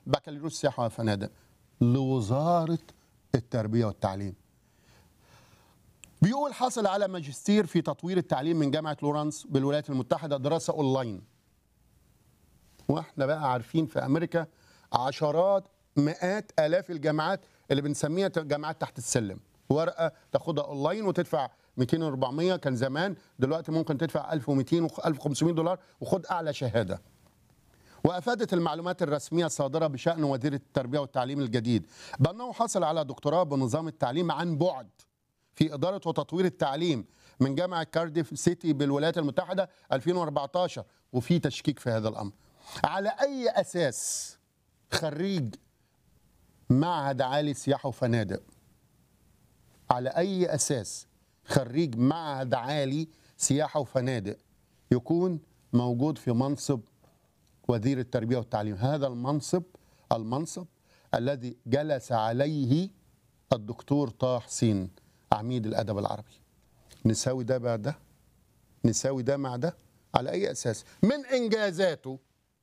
بكالوريوس سياحه وفنادق لوزاره التربيه والتعليم بيقول حصل على ماجستير في تطوير التعليم من جامعه لورانس بالولايات المتحده دراسه اونلاين واحنا بقى عارفين في امريكا عشرات مئات الاف الجامعات اللي بنسميها جامعات تحت السلم ورقه تاخدها اونلاين وتدفع 200 400 كان زمان دلوقتي ممكن تدفع 1200 و 1500 دولار وخد اعلى شهاده وافادت المعلومات الرسميه الصادره بشان وزير التربيه والتعليم الجديد بانه حصل على دكتوراه بنظام التعليم عن بعد في اداره وتطوير التعليم من جامعه كارديف سيتي بالولايات المتحده 2014 وفي تشكيك في هذا الامر على اي اساس خريج معهد عالي سياحه وفنادق على اي اساس خريج معهد عالي سياحه وفنادق يكون موجود في منصب وزير التربيه والتعليم هذا المنصب المنصب الذي جلس عليه الدكتور طه حسين عميد الادب العربي نساوي ده مع ده نساوي ده مع ده على اي اساس من انجازاته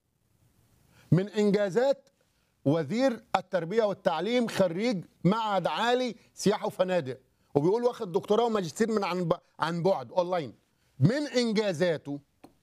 من انجازات وزير التربيه والتعليم خريج معهد عالي سياحه وفنادق وبيقول واخد دكتوراه وماجستير من عن عن بعد اونلاين من انجازاته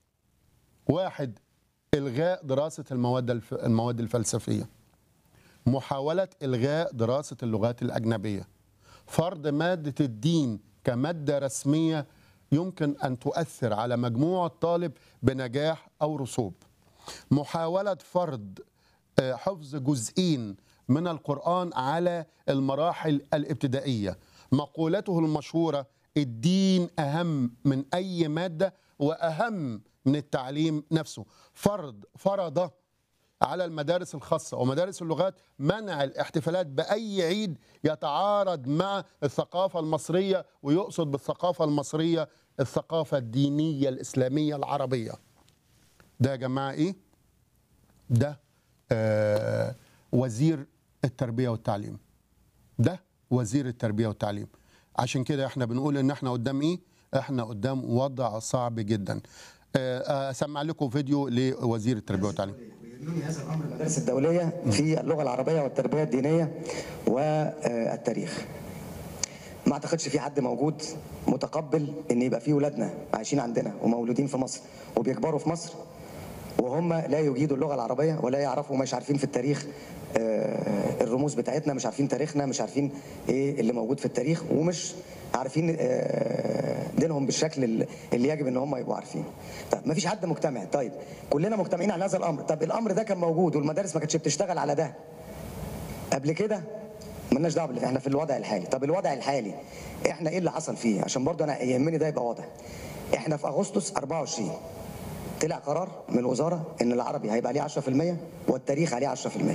واحد الغاء دراسه المواد الف... المواد الفلسفيه محاوله الغاء دراسه اللغات الاجنبيه فرض ماده الدين كماده رسميه يمكن ان تؤثر على مجموع الطالب بنجاح او رسوب محاوله فرض آه، حفظ جزئين من القرآن على المراحل الابتدائية مقولته المشهورة الدين أهم من أي مادة وأهم من التعليم نفسه فرض فرض على المدارس الخاصة ومدارس اللغات منع الاحتفالات بأي عيد يتعارض مع الثقافة المصرية ويقصد بالثقافة المصرية الثقافة الدينية الإسلامية العربية ده يا جماعة إيه؟ ده آه وزير التربية والتعليم ده وزير التربية والتعليم عشان كده احنا بنقول ان احنا قدام ايه احنا قدام وضع صعب جدا آه، اسمع لكم فيديو لوزير التربية والتعليم يهمني هذا الامر المدارس الدوليه في اللغه العربيه والتربيه الدينيه والتاريخ ما اعتقدش في حد موجود متقبل ان يبقى في ولادنا عايشين عندنا ومولودين في مصر وبيكبروا في مصر وهم لا يجيدوا اللغه العربيه ولا يعرفوا مش عارفين في التاريخ آه، الرموز بتاعتنا مش عارفين تاريخنا مش عارفين ايه اللي موجود في التاريخ ومش عارفين آه، دينهم بالشكل اللي- اللي يجب ان هم يبقوا عارفين طب ما فيش حد مجتمع طيب كلنا مجتمعين على هذا الامر طب الامر ده كان موجود والمدارس ما كانتش بتشتغل على ده قبل كده ملناش دعوه باللي احنا في الوضع الحالي طب الوضع الحالي احنا ايه اللي حصل فيه عشان برضه انا يهمني ده يبقى واضح احنا في اغسطس 24 طلع قرار من الوزاره ان العربي هيبقى عليه 10% والتاريخ عليه 10%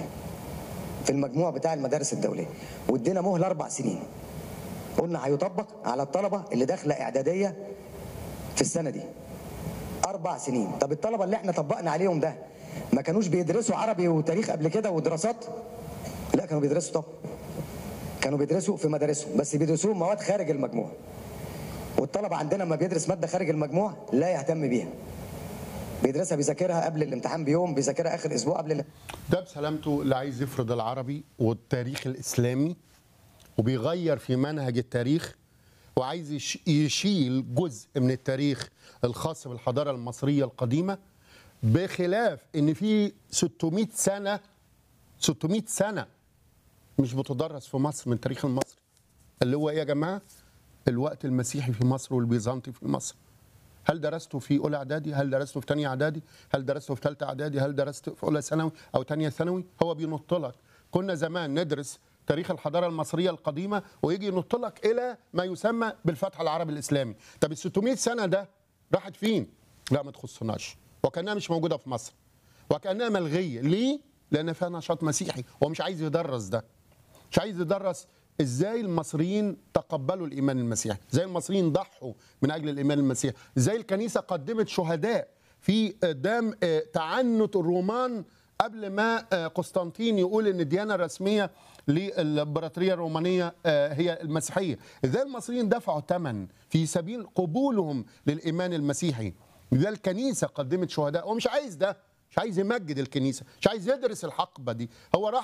في المجموع بتاع المدارس الدوليه وادينا مهله اربع سنين قلنا هيطبق على الطلبه اللي داخله اعداديه في السنه دي اربع سنين طب الطلبه اللي احنا طبقنا عليهم ده ما كانوش بيدرسوا عربي وتاريخ قبل كده ودراسات لا كانوا بيدرسوا طب كانوا بيدرسوا في مدارسهم بس بيدرسوا مواد خارج المجموع والطلبه عندنا لما بيدرس ماده خارج المجموع لا يهتم بيها بيدرسها بيذاكرها قبل الامتحان بيوم بيذاكرها اخر اسبوع قبل الامتحان ده بسلامته اللي عايز يفرض العربي والتاريخ الإسلامي وبيغير في منهج التاريخ وعايز يش- يشيل جزء من التاريخ الخاص بالحضارة المصرية القديمة بخلاف ان في 600 سنة 600 سنة مش بتدرس في مصر من التاريخ المصري اللي هو ايه يا جماعة الوقت المسيحي في مصر والبيزنطي في مصر هل درسته في اولى اعدادي هل درسته في ثانيه اعدادي هل درسته في ثالثه اعدادي هل درسته في اولى ثانوي او ثانيه ثانوي هو بينط لك كنا زمان ندرس تاريخ الحضاره المصريه القديمه ويجي ينط لك الى ما يسمى بالفتح العربي الاسلامي طب ال 600 سنه ده راحت فين لا ما تخصناش وكانها مش موجوده في مصر وكانها ملغيه ليه لان فيها نشاط مسيحي هو مش عايز يدرس ده مش عايز يدرس ازاي المصريين تقبلوا الايمان المسيحي ازاي المصريين ضحوا من اجل الايمان المسيحي ازاي الكنيسه قدمت شهداء في قدام آه، تعنت الرومان قبل ما آه، قسطنطين يقول ان الديانه الرسميه للامبراطوريه الرومانيه آه، هي المسيحيه ازاي المصريين دفعوا ثمن في سبيل قبولهم للايمان المسيحي ازاي الكنيسه قدمت شهداء هو مش عايز ده مش مش عايز يمجد الكنيسه مش عايز يدرس الحقبه دي هو راح